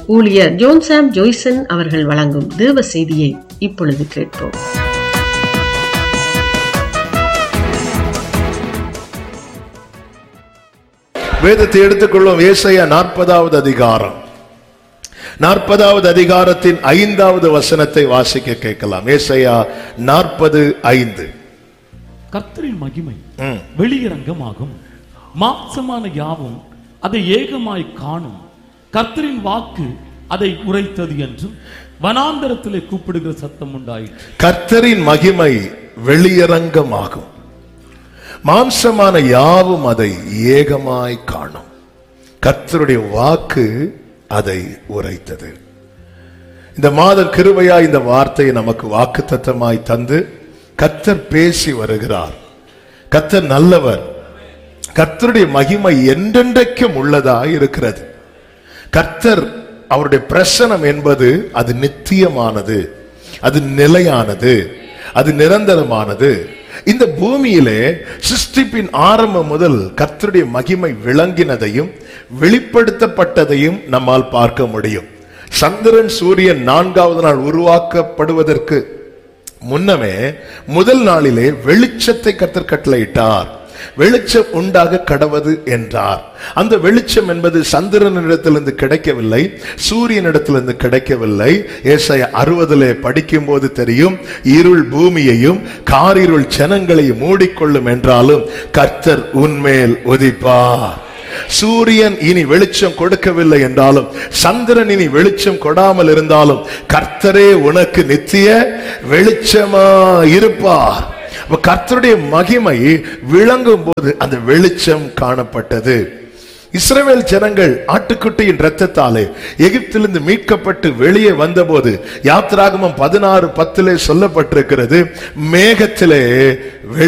ஊழியர் ஜோன்சாம் ஜோய்சன் அவர்கள் வழங்கும் தேவ செய்தியை இப்பொழுது கேட்போம் வேதத்தை எடுத்துக்கொள்ளும் ஏசாயா நாற்பதாவது அதிகாரம் நாற்பதாவது அதிகாரத்தின் ஐந்தாவது வசனத்தை வாசிக்க கேட்கலாம் ஏசாயா நாற்பது ஐந்து கர்த்தரின் மகிமை ம். வெளியரங்கமாகும் மாம்சமான யாவும் அதை ஏகமாய் காணும் கர்த்தரின் வாக்கு அதை உரைத்தது என்றும் வனாந்தரத்திலே கூப்பிடுகிற சத்தம் உண்டாயிற்று கர்த்தரின் மகிமை வெளியரங்கமாகும் மாம்சமான யாவும் அதை ஏகமாய் காணும் கர்த்தருடைய வாக்கு அதை உரைத்தது இந்த மாத கிருபையா இந்த வார்த்தையை நமக்கு வாக்கு தந்து கர்த்தர் பேசி வருகிறார் கர்த்தர் நல்லவர் கர்த்தருடைய மகிமை என்றென்றைக்கும் உள்ளதாய் இருக்கிறது கர்த்தர் அவருடைய பிரசனம் என்பது அது நித்தியமானது அது நிலையானது அது நிரந்தரமானது இந்த பூமியிலே சிருஷ்டிப்பின் ஆரம்பம் முதல் கர்த்தருடைய மகிமை விளங்கினதையும் வெளிப்படுத்தப்பட்டதையும் நம்மால் பார்க்க முடியும் சந்திரன் சூரியன் நான்காவது நாள் உருவாக்கப்படுவதற்கு முன்னமே முதல் நாளிலே வெளிச்சத்தை கத்தர் கட்டளையிட்டார் வெளிச்சம் உண்டாக கடவது என்றார் அந்த வெளிச்சம் என்பது சந்திரனிடத்திலிருந்து கிடைக்கவில்லை சூரியனிடத்திலிருந்து கிடைக்கவில்லை ஏசாய அறுபதிலே படிக்கும் போது தெரியும் இருள் பூமியையும் காரிருள் ஜனங்களையும் மூடிக்கொள்ளும் என்றாலும் கர்த்தர் உன்மேல் உதிப்பார் சூரியன் இனி வெளிச்சம் கொடுக்கவில்லை என்றாலும் சந்திரன் இனி வெளிச்சம் கொடாமல் இருந்தாலும் கர்த்தரே உனக்கு நித்திய வெளிச்சமா இருப்பார் அப்ப கர்த்தருடைய மகிமை விளங்கும் போது அந்த வெளிச்சம் காணப்பட்டது இஸ்ரவேல் ஜனங்கள் ஆட்டுக்குட்டியின் இரத்தத்தாலே எகிப்திலிருந்து மீட்கப்பட்டு வெளியே வந்தபோது யாத்ராகமம் பதினாறு பத்திலே சொல்லப்பட்டிருக்கிறது மேகத்திலே வெளி